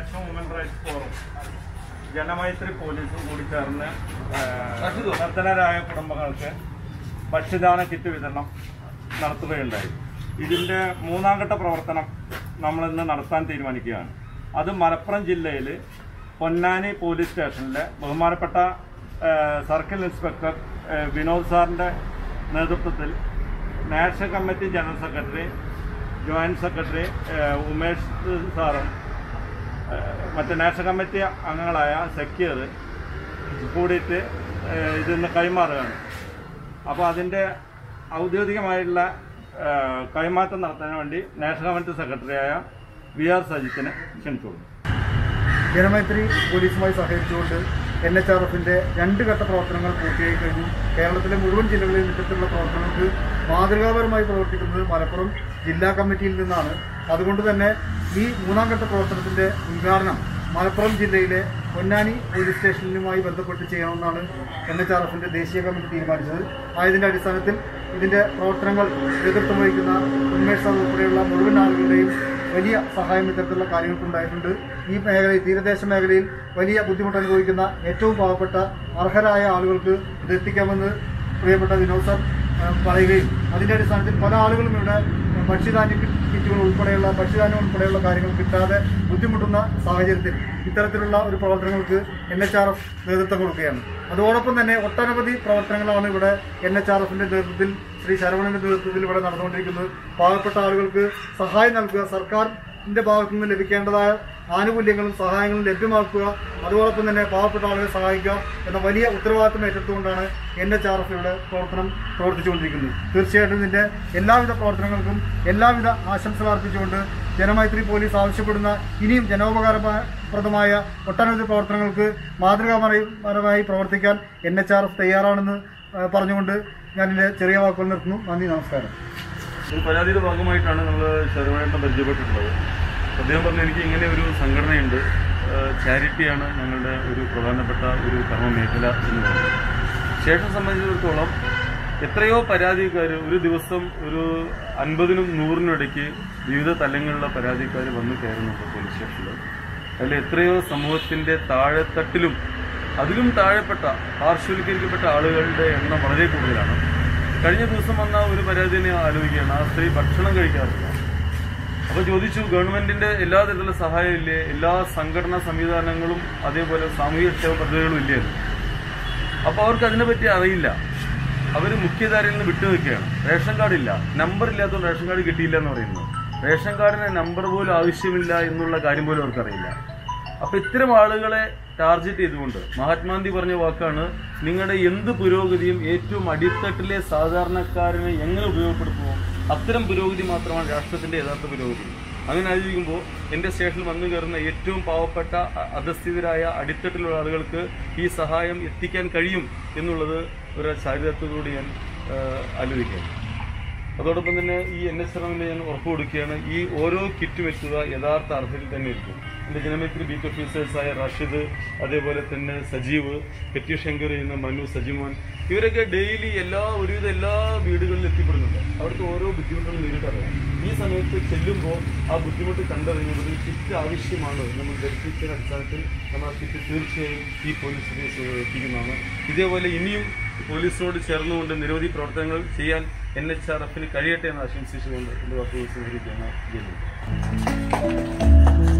national woman rights forum Janamaithri പോലീസും കൂടി ചേർന്ന് ഏഹ്, നിർധനരായ കുടുംബങ്ങൾക്ക് ഭക്ഷ്യദാന കിറ്റ് വിതരണം നടത്തുകയുണ്ടായി ഇതിന്റെ മൂന്നാം ഘട്ട പ്രവർത്തനം നമ്മൾ ഇന്ന് നടത്താൻ തീരുമാനിക്കുകയാണ് അത് മലപ്പുറം ജില്ലയിൽ പൊന്നാനി പോലീസ് സ്റ്റേഷനിലെ ബഹുമാനപ്പെട്ട ഏഹ്, സർക്കിൾ ഇൻസ്പെക്ടർ ഏഹ്, വിനോദ് സാറിന്റെ നേതൃത്വത്തിൽ national committee general secretary joint secretary ഏഹ്, ഉമേഷ് സാറും ഏഹ്, മറ്റ് നാഷണൽ കമ്മിറ്റി അംഗങ്ങളായ സക്കീർ കൂടിയിട്ട് ഏഹ്, ഇതിന്ന് കൈമാറുകയാണ് അപ്പോൾ അതിൻ്റെ ഔദ്യോഗികമായിട്ടുള്ള ഏഹ്, കൈമാറ്റം നടത്താൻ വേണ്ടി നാഷണൽ കമ്മിറ്റി സെക്രട്ടറിയായ വി ആർ സജിത്തിനെ ക്ഷണിച്ചു ജനമൈത്രി പോലീസുമായി സഹകരിച്ചുകൊണ്ട് എൻ എച്ച് ആർ എഫിന്റെ രണ്ട് ഘട്ട പ്രവർത്തനങ്ങൾ പൂർത്തിയായി കഴിഞ്ഞു കേരളത്തിലെ മുഴുവൻ ജില്ലകളിലും ഇത്തരത്തിലുള്ള പ്രവർത്തനങ്ങൾക്ക് മാതൃകാപരമായി പ്രവർത്തിക്കുന്നത് മലപ്പുറം ജില്ലാ കമ്മിറ്റിയിൽ നിന്നാണ് അതുകൊണ്ട് തന്നെ ഈ മൂന്നാം ഘട്ട പ്രവർത്തനത്തിന്റെ ഉദ്ഘാടനം മലപ്പുറം ജില്ലയിലെ പൊന്നാനി പോലീസ് സ്റ്റേഷനുമായി ബന്ധപ്പെട്ട് ചെയ്യണമെന്നാണ് എൻ എച്ച് ആർ എഫിന്റെ ദേശീയ കമ്മിറ്റി തീരുമാനിച്ചത് ആയതിന്റെ അടിസ്ഥാനത്തിൽ ഇതിന്റെ പ്രവർത്തനങ്ങൾ നേതൃത്വം വഹിക്കുന്ന ഉന്മേഷ് സാർ ഉൾപ്പെടെയുള്ള മുഴുവൻ ആളുകളുടെയും വലിയ സഹായം ഇത്തരത്തിലുള്ള കാര്യങ്ങൾക്കുണ്ടായിട്ടുണ്ട് ഈ മേഖലയിൽ തീരദേശ മേഖലയിൽ വലിയ ബുദ്ധിമുട്ട് അനുഭവിക്കുന്ന ഏറ്റവും പാവപ്പെട്ട അർഹരായ ആളുകൾക്ക് ഇത് എത്തിക്കാമെന്ന് പ്രിയപ്പെട്ട വിനോദ് സാർ ആ, പറയുകയും അതിന്റെ അടിസ്ഥാനത്തിൽ പല ആളുകളും ഇവിടെ ഭക്ഷ്യധാന്യ കി- കിറ്റുകൾ ഉൾപ്പെടെയുള്ള ഭക്ഷ്യധാന്യം ഉൾപ്പെടെയുള്ള കാര്യങ്ങൾ കിട്ടാതെ ബുദ്ധിമുട്ടുന്ന സാഹചര്യത്തിൽ ഇത്തരത്തിലുള്ള ഒരു പ്രവർത്തനങ്ങൾക്ക് എൻ എച്ച് ആർ എഫ് നേതൃത്വം കൊടുക്കുകയാണ് അതോടൊപ്പം തന്നെ ഒട്ടനവധി പ്രവർത്തനങ്ങളാണ് ഇവിടെ എൻ എച്ച് ആർ എഫിന്റെ നേതൃത്വത്തിൽ ശ്രീ ശരവണന്റെ നേതൃത്വത്തിൽ ഇവിടെ നടന്നുകൊണ്ടിരിക്കുന്നത് പാവപ്പെട്ട ആളുകൾക്ക് സഹായം നൽകുക സർക്കാരിന്റെ ഭാഗത്തു നിന്ന് ലഭിക്കേണ്ടതായ ആനുകൂല്യങ്ങളും സഹായങ്ങളും ലഭ്യമാക്കുക അതോടൊപ്പം തന്നെ പാവപ്പെട്ട ആളുകളെ സഹായിക്കുക എന്ന വലിയ ഉത്തരവാദിത്തം ഏറ്റെടുത്തുകൊണ്ടാണ് എൻ എച്ച് ആർ എഫ് ഇവിടെ പ്രവർത്തനം പ്രവർത്തിച്ചുകൊണ്ടിരിക്കുന്നത് തീർച്ചയായിട്ടും ഇതിന്റെ എല്ലാവിധ പ്രവർത്തനങ്ങൾക്കും എല്ലാവിധ ആശംസകൾ അർപ്പിച്ചുകൊണ്ട് ജനമൈത്രി പോലീസ് ആവശ്യപ്പെടുന്ന ഇനിയും ജനോപകാരപ്രദമായ ഒട്ടനവധി പ്രവർത്തനങ്ങൾക്ക് മാതൃകാപരമായി പ്രവർത്തിക്കാൻ എൻ എച്ച് ആർ എഫ് തയ്യാറാണെന്ന് ആ, പറഞ്ഞുകൊണ്ട് ഞാൻ എൻ്റെ ചെറിയ വാക്കുകൾ നിർത്തുന്നു നന്ദി നമസ്കാരം ഒരു പരാതിയുടെ ഭാഗമായിട്ടാണ് നമ്മൾ ശരവണേട്ടനെ പരിചയപ്പെട്ടിട്ടുള്ളത് അദ്ദേഹം പറഞ്ഞു എനിക്ക് ഇങ്ങനെ ഒരു സംഘടനയുണ്ട് ചാരിറ്റിയാണ് ഞങ്ങളുടെ ഒരു പ്രധാനപ്പെട്ട ഒരു കർമ്മ മേഖല എന്ന് പറയുന്നത് ശേഷം സംബന്ധിച്ചിടത്തോളം എത്രയോ പരാതിക്കാർ ഒരു ദിവസം ഒരു അൻപതിനും നൂറിനും ഇടയ്ക്ക് വിവിധ തലങ്ങളിലുള്ള പരാതിക്കാർ വന്ന് കയറുന്നുണ്ട് പോലീസ് സ്റ്റേഷനിൽ അതിൽ എത്രയോ സമൂഹത്തിൻ്റെ താഴെത്തട്ടിലും അതിലും താഴെപ്പെട്ട പാർശ്വവൽക്കരിക്കപ്പെട്ട ആളുകളുടെ എണ്ണം വളരെ കൂടുതലാണ് കഴിഞ്ഞ ദിവസം വന്ന ഒരു പരാതി തന്നെ ആലോചിക്കുകയാണ് ആ സ്ത്രീ ഭക്ഷണം കഴിക്കാറില്ല അപ്പൊ ചോദിച്ചു ഗവൺമെന്റിന്റെ എല്ലാ തരത്തിലുള്ള സഹായം ഇല്ലേ എല്ലാ സംഘടനാ സംവിധാനങ്ങളും അതേപോലെ സാമൂഹിക ക്ഷേമ പദ്ധതികളും ഇല്ലേ അപ്പൊ അവർക്ക് അതിനെപ്പറ്റി അറിയില്ല അവർ മുഖ്യധാരയിൽ നിന്ന് വിട്ടു നിൽക്കുകയാണ് റേഷൻ കാർഡ് ഇല്ല നമ്പർ ഇല്ലാത്തതുകൊണ്ട് റേഷൻ കാർഡ് കിട്ടിയില്ല എന്ന് പറയുന്നു റേഷൻ കാർഡിന് നമ്പർ പോലും ആവശ്യമില്ല എന്നുള്ള കാര്യം പോലും അവർക്കറിയില്ല അപ്പൊ ഇത്തരം ആളുകളെ ടാർഗറ്റ് ചെയ്തുകൊണ്ട് മഹാത്മാഗാന്ധി പറഞ്ഞ വാക്കാണ് നിങ്ങളുടെ എന്ത് പുരോഗതിയും ഏറ്റവും അടിത്തട്ടിലെ സാധാരണക്കാരനെ എങ്ങനെ ഉപയോഗപ്പെടുത്തുമോ അത്തരം പുരോഗതി മാത്രമാണ് രാഷ്ട്രത്തിന്റെ യഥാർത്ഥ പുരോഗതി അങ്ങനെ ആലോചിക്കുമ്പോൾ എൻ്റെ സ്റ്റേഷനിൽ വന്നു കയറുന്ന ഏറ്റവും പാവപ്പെട്ട അ- അധസ്ഥിതരായ അടിത്തട്ടിലുള്ള ആളുകൾക്ക് ഈ സഹായം എത്തിക്കാൻ കഴിയും എന്നുള്ളത് ഒരു ചാരിത്രത്തോടുകൂടി ഞാൻ ആ, ആലോചിക്കുകയാണ് അതോടൊപ്പം തന്നെ ഈ എൻ എസ് എമ്മിന് ഞാൻ ഉറപ്പ് കൊടുക്കുകയാണ് ഈ ഓരോ കിറ്റും എത്തുക യഥാർത്ഥ അർഹതയിൽ തന്നെ എത്തും എൻ്റെ ജനമൈത്രി ബീറ്റ് ഓഫീസേഴ്സായ റാഷിദ് അതേപോലെ തന്നെ സജീവ് പെറ്റി ശങ്കർ ചെയ്യുന്ന മനു സജിമോൻ ഇവരൊക്കെ ഡെയിലി എല്ലാ ഒരുവിധ എല്ലാ വീടുകളിലും എത്തിപ്പെടുന്നുണ്ട് അവിടുത്തെ ഓരോ ബുദ്ധിമുട്ടുകളും നേരിട്ടറിയാം ഈ സമയത്ത് ചെല്ലുമ്പോൾ ആ ബുദ്ധിമുട്ട് കണ്ടറിഞ്ഞുകൊണ്ട് ഒരു കിറ്റ് ആവശ്യമാണ് നമ്മൾ ധരിപ്പിച്ചതിന്റെ അടിസ്ഥാനത്തിൽ നമ്മൾ ആ കിറ്റ് തീർച്ചയായും ഈ പോലീസ് സർവീസ് എത്തിക്കുന്നതാണ് ഇതേപോലെ ഇനിയും പോലീസിനോട് ചേർന്നുകൊണ്ട് നിരവധി പ്രവർത്തനങ്ങൾ ചെയ്യാൻ എൻ എച്ച് ആർ എഫിന് കഴിയട്ടെ എന്ന് ആശംസിച്ചുകൊണ്ട് എൻ്റെ വാക്കുകൾ സ്വീകരിക്കുകയാണ് ചെയ്യുന്നത്